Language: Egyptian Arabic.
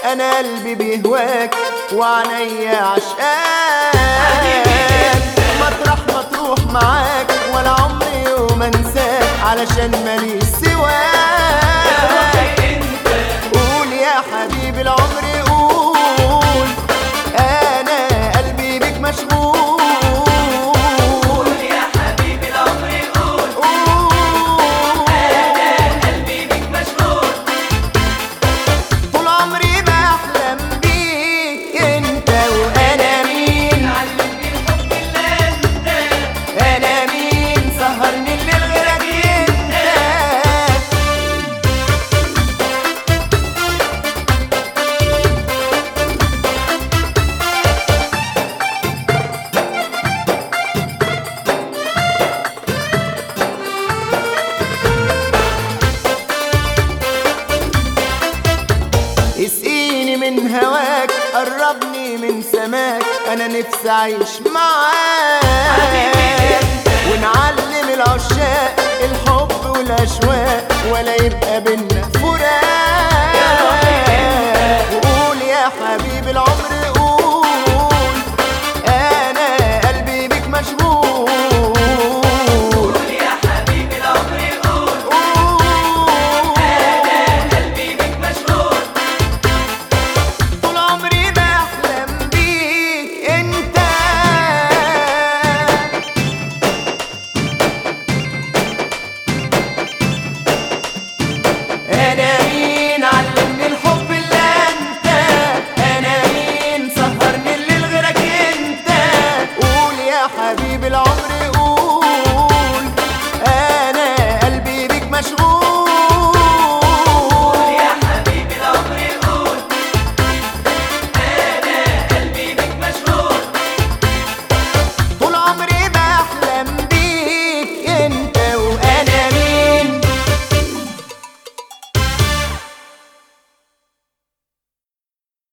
انا قلبي بيهواك وعينيا عشقاك مطرح ما تروح معاك ولا عمري يوم انساك علشان ماليش سواك قول يا حبيبي العمر قول انا قلبي بك مشغول قول يا حبيبي العمر قول قول قلبي بيك مشغول طول عمري بحلم بيك انت وانا مين علمني الحب اللي انت انا مين سهرني الليل غيرك انت اسقيني من هواك قربني من سماك انا نفسي اعيش معاك ونعلم العشاق الحب والاشواق ولا يبقى بينا فراق وقول يا حبيبي العمر قول انا قلبي بك مشغول قول يا حبيبي العمر قول قول قلبي بيك مشغول طول عمري بحلم بيك انت انا مين علمني الحب اللي انت انا مين سهرني الليل غيرك انت قول يا حبيبي العمر